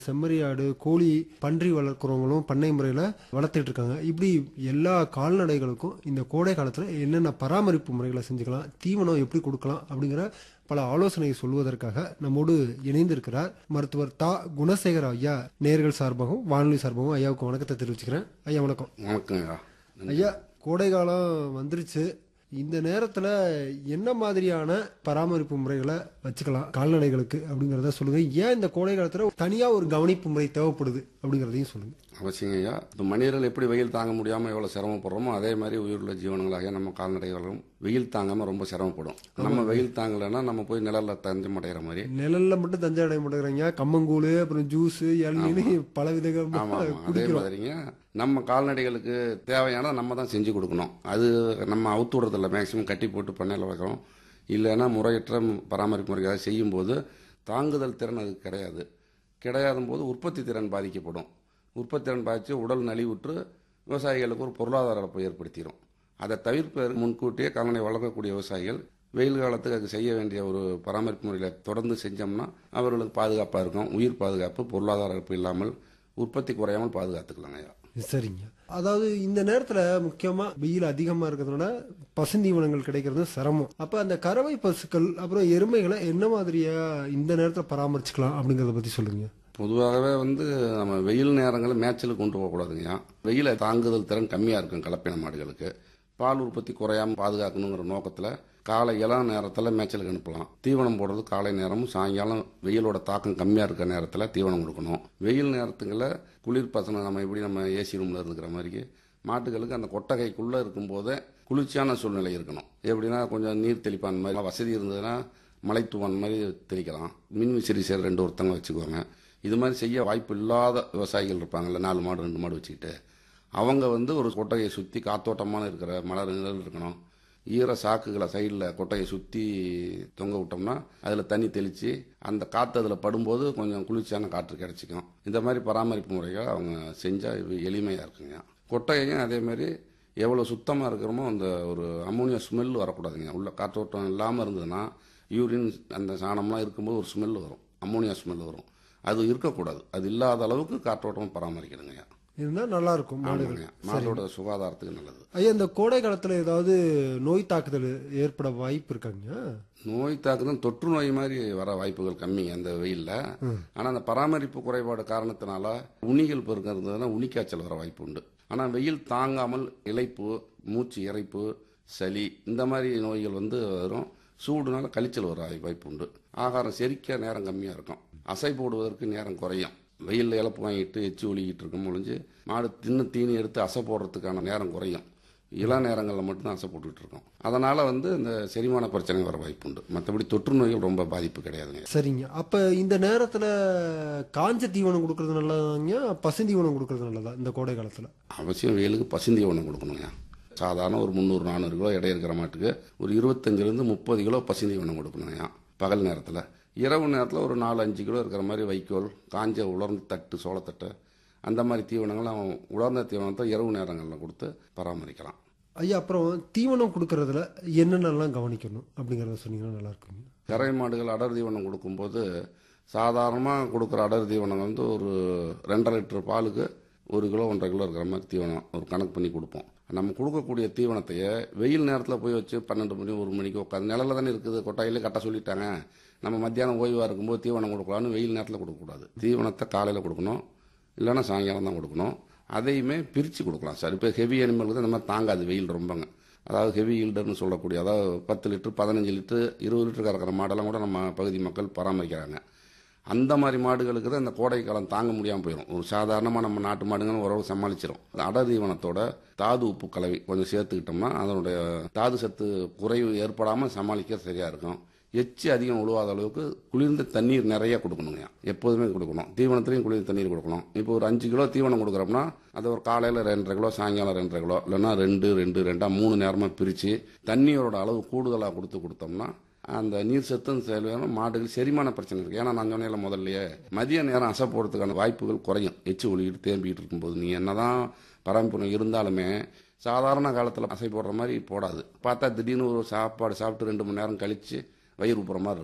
செம்மறியாடு கோழி பன்றி வளர்க்குறவங்களும் பண்ணை முறையில் வளர்த்துட்டு இருக்காங்க இப்படி எல்லா கால்நடைகளுக்கும் இந்த கோடை காலத்தில் என்னென்ன பராமரிப்பு முறைகளை செஞ்சுக்கலாம் தீவனம் எப்படி கொடுக்கலாம் அப்படிங்கிற பல ஆலோசனையை சொல்வதற்காக நம்மோடு இணைந்திருக்கிறார் மருத்துவர் தா குணசேகர ஐயா நேர்கள் சார்பாகவும் வானொலி சார்பாகவும் ஐயாவுக்கு வணக்கத்தை தெரிவிச்சுக்கிறேன் ஐயா வணக்கம் வணக்கங்க ஐயா கோடை காலம் வந்துருச்சு இந்த நேரத்துல என்ன மாதிரியான பராமரிப்பு முறைகளை வச்சுக்கலாம் கால்நடைகளுக்கு அப்படிங்கறத சொல்லுங்க ஏன் இந்த கோடை காலத்துல தனியா ஒரு கவனிப்பு முறை தேவைப்படுது அப்படிங்கறதையும் சொல்லுங்க அவசியங்க ஐயா இப்போ மனிதர்கள் எப்படி வெயில் தாங்க முடியாமல் எவ்வளோ சிரமப்படுறோமோ அதே மாதிரி உயிருள்ள ஜீவனங்களாக நம்ம கால்நடைகளும் வெயில் தாங்காமல் ரொம்ப சிரமப்படும் நம்ம வெயில் தாங்கலைன்னா நம்ம போய் நிழல்ல தஞ்சம் அடைகிற மாதிரி நிழல்ல மட்டும் தஞ்சை அடைய மாட்டேங்கிறாங்க கம்மங்கூழ் அப்புறம் ஜூஸ் இளநீர் பல ஆமாம் விதமாக ஆமாம் அதே குடிக்கிறோம் மாதிரிங்க நம்ம கால்நடைகளுக்கு தேவையானதை நம்ம தான் செஞ்சு கொடுக்கணும் அது நம்ம அவுத்து விடுறதில்ல மேக்ஸிமம் கட்டி போட்டு பண்ணையில் வைக்கிறோம் இல்லைன்னா முறையற்ற பராமரிப்பு முறை ஏதாவது செய்யும்போது தாங்குதல் திறன் அதுக்கு கிடையாது கிடையாத போது உற்பத்தி திறன் பாதிக்கப்படும் உற்பத்தி திறன் பாதித்து உடல் நலிவுற்று விவசாயிகளுக்கு ஒரு பொருளாதார இழப்பை ஏற்படுத்திடும் அதை தவிர்ப்பதற்கு முன்கூட்டியே கால்நடை வளர்க்கக்கூடிய விவசாயிகள் வெயில் காலத்துக்கு அதுக்கு செய்ய வேண்டிய ஒரு பராமரிப்பு முறையில் தொடர்ந்து செஞ்சோம்னா அவர்களுக்கு பாதுகாப்பாக இருக்கும் உயிர் பாதுகாப்பு பொருளாதார இழப்பு இல்லாமல் உற்பத்தி குறையாமல் பாதுகாத்துக்கலாங்க ஐயா சரிங்க அதாவது இந்த நேரத்துல முக்கியமா வெயில் அதிகமா இருக்கிறதுனால பசுந்தீவனங்கள் கிடைக்கிறது சிரமம் அப்ப அந்த கறவை பசுக்கள் அப்புறம் எருமைகளை என்ன மாதிரியா இந்த நேரத்துல பராமரிச்சுக்கலாம் அப்படிங்கறத பத்தி சொல்லுங்க பொதுவாகவே வந்து நம்ம வெயில் நேரங்களில் மேய்ச்சலுக்கு கொண்டு போகக்கூடாதுங்கய்யா வெயிலை தாங்குதல் திறன் கம்மியாக இருக்கும் கலப்பின மாடுகளுக்கு பால் உற்பத்தி குறையாமல் பாதுகாக்கணுங்கிற நோக்கத்தில் காலை இளம் நேரத்தில் மேய்ச்சலுக்கு அனுப்பலாம் தீவனம் போடுறது காலை நேரமும் சாயங்காலம் வெயிலோட தாக்கம் கம்மியாக இருக்கிற நேரத்தில் தீவனம் கொடுக்கணும் வெயில் நேரத்துங்களில் குளிர் பசனை நம்ம எப்படி நம்ம ஏசி ரூமில் இருக்கிற மாதிரி மாட்டுகளுக்கு அந்த கொட்டகைக்குள்ளே இருக்கும்போதே குளிர்ச்சியான சூழ்நிலை இருக்கணும் எப்படின்னா கொஞ்சம் நீர் தெளிப்பான் மாதிரி வசதி இருந்ததுன்னா மலை தூவான் மாதிரி தெளிக்கலாம் மின் விசிறி சேர் ரெண்டு ஒருத்தங்க வச்சுக்குவாங்க இது மாதிரி செய்ய வாய்ப்பு இல்லாத விவசாயிகள் இருப்பாங்கல்ல நாலு மாடு ரெண்டு மாடு வச்சுக்கிட்டு அவங்க வந்து ஒரு கொட்டகையை சுற்றி காத்தோட்டமான இருக்கிற மலர் நிழல் இருக்கணும் ஈர சாக்குகளை சைடில் கொட்டையை சுற்றி தொங்க விட்டோம்னா அதில் தண்ணி தெளித்து அந்த காற்று அதில் படும்போது கொஞ்சம் குளிர்ச்சியான காற்று கிடச்சிக்கும் இந்த மாதிரி பராமரிப்பு முறைகள் அவங்க செஞ்சால் எளிமையாக இருக்குங்க கொட்டகையும் அதே மாதிரி எவ்வளோ சுத்தமாக இருக்கிறோமோ அந்த ஒரு அம்மோனியா ஸ்மெல் வரக்கூடாதுங்க உள்ள காற்றோட்டம் இல்லாமல் இருந்ததுன்னா யூரின் அந்த சாணம்லாம் இருக்கும்போது ஒரு ஸ்மெல் வரும் அம்மோனியா ஸ்மெல் வரும் அது இருக்கக்கூடாது அது இல்லாத அளவுக்கு காற்றோட்டம் பராமரிக்கணுங்கய்யா இருந்தா நல்லா இருக்கும் மாடுகள் ஆமாங்க மாடோட சுகாதாரத்துக்கு நல்லது ஐயா இந்த கோடை காலத்துல ஏதாவது நோய் தாக்குதல் ஏற்பட வாய்ப்பு இருக்காங்க நோய் தாக்குதல் தொற்று நோய் மாதிரி வர வாய்ப்புகள் கம்மிங்க அந்த வெயில்ல ஆனா அந்த பராமரிப்பு குறைபாடு காரணத்தினால உணிகள் பெருக்கம் இருந்ததுன்னா உணிக்காய்ச்சல் வர வாய்ப்பு உண்டு ஆனா வெயில் தாங்காமல் இளைப்பு மூச்சு இறைப்பு சளி இந்த மாதிரி நோய்கள் வந்து வரும் சூடுனால கழிச்சல் வர வாய்ப்பு உண்டு ஆகாரம் செரிக்க நேரம் கம்மியா இருக்கும் அசை போடுவதற்கு நேரம் குறையும் வெயில்ல இழப்பு வாங்கிட்டு எச்சி ஒலிக்கிட்டு இருக்கும் ஒழிஞ்சு மாடு தின்னு தீனி எடுத்து அசை போடுறதுக்கான நேரம் குறையும் இள நேரங்களில் மட்டும்தான் அசை போட்டுக்கிட்டு இருக்கோம் அதனால் வந்து இந்த செரிமான பிரச்சனை வர வாய்ப்பு உண்டு மற்றபடி தொற்று நோய்கள் ரொம்ப பாதிப்பு கிடையாதுங்க சரிங்க அப்ப இந்த நேரத்துல காஞ்ச தீவனம் கொடுக்கறது நல்லதாங்க பசுந்தீவனம் கொடுக்கறது நல்லதா இந்த கோடை காலத்துல அவசியம் வெயிலுக்கு பசுந்தீவனம் கொடுக்கணுங்க சாதாரண ஒரு முந்நூறு நானூறு கிலோ எடை இருக்கிற மாட்டுக்கு ஒரு இருபத்தஞ்சிலேருந்து முப்பது கிலோ பசுந்தீவனம் கொடுக்கணுங்க பகல் நேரத்தில் இரவு நேரத்தில் ஒரு நாலு அஞ்சு கிலோ இருக்கிற மாதிரி வைக்கோல் காஞ்ச உலர்ந்த தட்டு சோளத்தட்டு அந்த மாதிரி தீவனங்கள் அவன் உலர்ந்த தீவனத்தை இரவு நேரங்களில் கொடுத்து பராமரிக்கலாம் ஐயா அப்புறம் தீவனம் கொடுக்கறதுல என்னென்னலாம் கவனிக்கணும் அப்படிங்கறத சொன்னீங்கன்னா நல்லா இருக்குங்க கரை மாடுகள் அடர் தீவனம் கொடுக்கும்போது சாதாரணமாக கொடுக்குற அடர் தீவனம் வந்து ஒரு ரெண்டரை லிட்டர் பாலுக்கு ஒரு கிலோ ஒன்றரை கிலோ இருக்கிற மாதிரி தீவனம் ஒரு கணக்கு பண்ணி கொடுப்போம் நம்ம கொடுக்கக்கூடிய தீவனத்தையே வெயில் நேரத்தில் போய் வச்சு பன்னெண்டு மணி ஒரு மணிக்கு உட்காந்து நிழல்ல தானே இருக்குது கொட்டாயிலே கட்ட சொல்லிட்டாங்க நம்ம மத்தியானம் ஓய்வாக இருக்கும்போது தீவனம் கொடுக்கலாம்னு வெயில் நேரத்தில் கொடுக்கக்கூடாது தீவனத்தை காலையில் கொடுக்கணும் இல்லைன்னா சாயங்காலம் தான் கொடுக்கணும் அதையுமே பிரித்து கொடுக்கலாம் சார் இப்போ ஹெவி அனிமலுக்கு இந்த மாதிரி தாங்காது வெயில் ரொம்பங்க அதாவது ஹெவி ஈல்டர்னு சொல்லக்கூடிய அதாவது பத்து லிட்டர் பதினஞ்சு லிட்டர் இருபது லிட்டர் கறக்கிற மாடெல்லாம் கூட நம்ம பகுதி மக்கள் பராமரிக்கிறாங்க அந்த மாதிரி மாடுகளுக்கு தான் இந்த கோடை காலம் தாங்க முடியாமல் போயிடும் ஒரு சாதாரணமாக நம்ம நாட்டு மாடுங்கன்னு ஓரளவு சமாளிச்சிடும் அடர் தீவனத்தோட தாது உப்பு கலவை கொஞ்சம் சேர்த்துக்கிட்டோம்னா அதனுடைய தாது சத்து குறைவு ஏற்படாமல் சமாளிக்க சரியாக இருக்கும் எச்சி அதிகம் உழுவாத அளவுக்கு குளிர்ந்த தண்ணீர் நிறைய கொடுக்கணுங்க எப்போதுமே கொடுக்கணும் தீவனத்துலையும் குளிர்ந்த தண்ணீர் கொடுக்கணும் இப்போ ஒரு அஞ்சு கிலோ தீவனம் கொடுக்குறோம்னா அதை ஒரு காலையில் ரெண்டரை கிலோ சாயங்காலம் ரெண்டரை கிலோ இல்லைன்னா ரெண்டு ரெண்டு ரெண்டா மூணு நேரமாக பிரித்து தண்ணியோட அளவு கூடுதலாக கொடுத்து கொடுத்தோம்னா அந்த நீர் சத்தும் செயலும் மாடுகள் செரிமான பிரச்சனை இருக்கு ஏன்னா நான் சொன்னேன்ல முதல்லயே மதிய நேரம் அசை போடுறதுக்கான வாய்ப்புகள் குறையும் எச்சி ஒளிக்கிட்டு தேம்பிட்டு இருக்கும்போது நீ என்னதான் பராமரிப்பு இருந்தாலுமே சாதாரண காலத்தில் அசை போடுற மாதிரி போடாது பார்த்தா திடீர்னு ஒரு சாப்பாடு சாப்பிட்டு ரெண்டு மணி நேரம் கழிச்சு வயிறு உப்புற மாதிரி இருக்கும்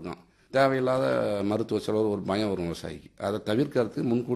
தேவையில்லாத மருத்துவ செலவு ஒரு பயம் வரும் விவசாயிக்கு அதை தவிர்க்கிறதுக்கு முன்கூட்டி